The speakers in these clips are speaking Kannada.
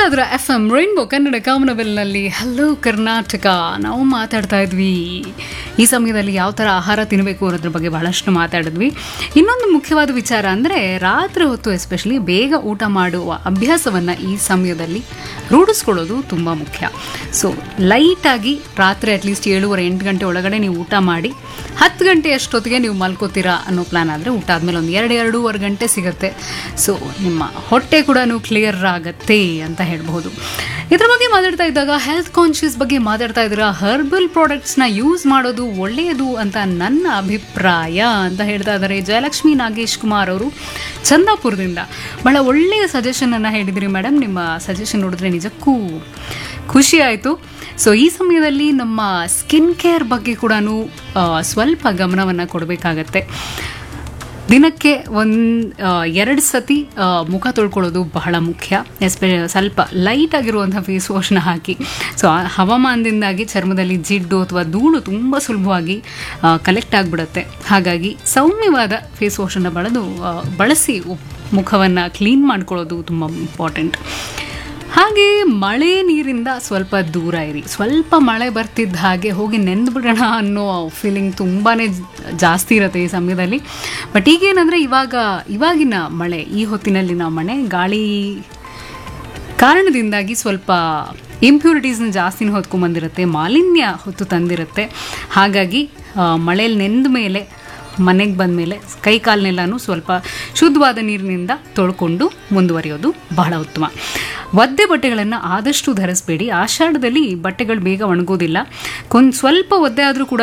ಇದ್ರ ಎಫ್ ಎಂ ರೈನ್ಬೋ ಕನ್ನಡ ಕಾಮನಬೆಲ್ನಲ್ಲಿ ಹಲೋ ಕರ್ನಾಟಕ ನಾವು ಮಾತಾಡ್ತಾ ಇದ್ವಿ ಈ ಸಮಯದಲ್ಲಿ ಯಾವ ಥರ ಆಹಾರ ತಿನ್ನಬೇಕು ಅನ್ನೋದ್ರ ಬಗ್ಗೆ ಬಹಳಷ್ಟು ಮಾತಾಡಿದ್ವಿ ಇನ್ನೊಂದು ಮುಖ್ಯವಾದ ವಿಚಾರ ಅಂದರೆ ರಾತ್ರಿ ಹೊತ್ತು ಎಸ್ಪೆಷಲಿ ಬೇಗ ಊಟ ಮಾಡುವ ಅಭ್ಯಾಸವನ್ನು ಈ ಸಮಯದಲ್ಲಿ ರೂಢಿಸ್ಕೊಳ್ಳೋದು ತುಂಬ ಮುಖ್ಯ ಸೊ ಲೈಟಾಗಿ ರಾತ್ರಿ ಅಟ್ಲೀಸ್ಟ್ ಏಳುವರೆ ಎಂಟು ಗಂಟೆ ಒಳಗಡೆ ನೀವು ಊಟ ಮಾಡಿ ಹತ್ತು ಗಂಟೆ ಅಷ್ಟೊತ್ತಿಗೆ ನೀವು ಮಲ್ಕೋತೀರಾ ಅನ್ನೋ ಪ್ಲಾನ್ ಆದರೆ ಊಟ ಆದಮೇಲೆ ಒಂದು ಎರಡು ಎರಡೂವರೆ ಗಂಟೆ ಸಿಗುತ್ತೆ ಸೊ ನಿಮ್ಮ ಹೊಟ್ಟೆ ಕೂಡ ಕ್ಲಿಯರ್ ಆಗುತ್ತೆ ಅಂತ ಹೇಳ್ಬಹುದು ಇದ್ರ ಬಗ್ಗೆ ಮಾತಾಡ್ತಾ ಇದ್ದಾಗ ಹೆಲ್ತ್ ಕಾನ್ಷಿಯಸ್ ಬಗ್ಗೆ ಮಾತಾಡ್ತಾ ಇದ್ದೀರಾ ಹರ್ಬಲ್ ಪ್ರಾಡಕ್ಟ್ಸ್ನ ಯೂಸ್ ಮಾಡೋದು ಒಳ್ಳೆಯದು ಅಂತ ನನ್ನ ಅಭಿಪ್ರಾಯ ಅಂತ ಹೇಳ್ತಾ ಇದ್ದಾರೆ ಜಯಲಕ್ಷ್ಮಿ ನಾಗೇಶ್ ಕುಮಾರ್ ಅವರು ಚಂದಾಪುರದಿಂದ ಬಹಳ ಒಳ್ಳೆಯ ಸಜೆಷನ್ ಅನ್ನ ಹೇಳಿದ್ರಿ ಮೇಡಮ್ ನಿಮ್ಮ ಸಜೆಷನ್ ನೋಡಿದ್ರೆ ನಿಜಕ್ಕೂ ಖುಷಿ ಆಯಿತು ಸೊ ಈ ಸಮಯದಲ್ಲಿ ನಮ್ಮ ಸ್ಕಿನ್ ಕೇರ್ ಬಗ್ಗೆ ಕೂಡ ಸ್ವಲ್ಪ ಗಮನವನ್ನು ಕೊಡಬೇಕಾಗತ್ತೆ ದಿನಕ್ಕೆ ಒಂದು ಎರಡು ಸತಿ ಆ, ಮುಖ ತೊಳ್ಕೊಳ್ಳೋದು ಬಹಳ ಮುಖ್ಯ ಎಸ್ಪೆ ಸ್ವಲ್ಪ ಲೈಟ್ ಆಗಿರುವಂಥ ಫೇಸ್ ವಾಶ್ನ ಹಾಕಿ ಸೊ ಆ ಹವಾಮಾನದಿಂದಾಗಿ ಚರ್ಮದಲ್ಲಿ ಜಿಡ್ಡು ಅಥವಾ ಧೂಳು ತುಂಬ ಸುಲಭವಾಗಿ ಕಲೆಕ್ಟ್ ಆಗಿಬಿಡುತ್ತೆ ಹಾಗಾಗಿ ಸೌಮ್ಯವಾದ ಫೇಸ್ ವಾಶನ್ನು ಬಳದು ಆ, ಬಳಸಿ ಮುಖವನ್ನು ಕ್ಲೀನ್ ಮಾಡ್ಕೊಳ್ಳೋದು ತುಂಬ ಇಂಪಾರ್ಟೆಂಟ್ ಹಾಗೆ ಮಳೆ ನೀರಿಂದ ಸ್ವಲ್ಪ ದೂರ ಇರಿ ಸ್ವಲ್ಪ ಮಳೆ ಬರ್ತಿದ್ದ ಹಾಗೆ ಹೋಗಿ ನೆಂದ್ಬಿಡೋಣ ಅನ್ನೋ ಫೀಲಿಂಗ್ ತುಂಬಾ ಜಾಸ್ತಿ ಇರುತ್ತೆ ಈ ಸಮಯದಲ್ಲಿ ಬಟ್ ಈಗೇನಂದರೆ ಇವಾಗ ಇವಾಗಿನ ಮಳೆ ಈ ಹೊತ್ತಿನಲ್ಲಿನ ಮಳೆ ಗಾಳಿ ಕಾರಣದಿಂದಾಗಿ ಸ್ವಲ್ಪ ಇಂಪ್ಯೂರಿಟೀಸ್ನ ಜಾಸ್ತಿನ ಹೊತ್ಕೊಂಡ್ಬಂದಿರುತ್ತೆ ಮಾಲಿನ್ಯ ಹೊತ್ತು ತಂದಿರುತ್ತೆ ಹಾಗಾಗಿ ಮಳೇಲಿ ನೆಂದ ಮೇಲೆ ಮನೆಗೆ ಬಂದ ಮೇಲೆ ಕೈ ಕಾಲನ್ನೆಲ್ಲನೂ ಸ್ವಲ್ಪ ಶುದ್ಧವಾದ ನೀರಿನಿಂದ ತೊಳ್ಕೊಂಡು ಮುಂದುವರಿಯೋದು ಬಹಳ ಉತ್ತಮ ಒದ್ದೆ ಬಟ್ಟೆಗಳನ್ನು ಆದಷ್ಟು ಧರಿಸಬೇಡಿ ಆಷಾಢದಲ್ಲಿ ಬಟ್ಟೆಗಳು ಬೇಗ ಒಣಗೋದಿಲ್ಲ ಕೊಂದು ಸ್ವಲ್ಪ ಒದ್ದೆ ಆದರೂ ಕೂಡ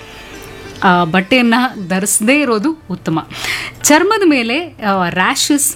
ಬಟ್ಟೆಯನ್ನು ಧರಿಸದೇ ಇರೋದು ಉತ್ತಮ ಚರ್ಮದ ಮೇಲೆ ರ್ಯಾಷಸ್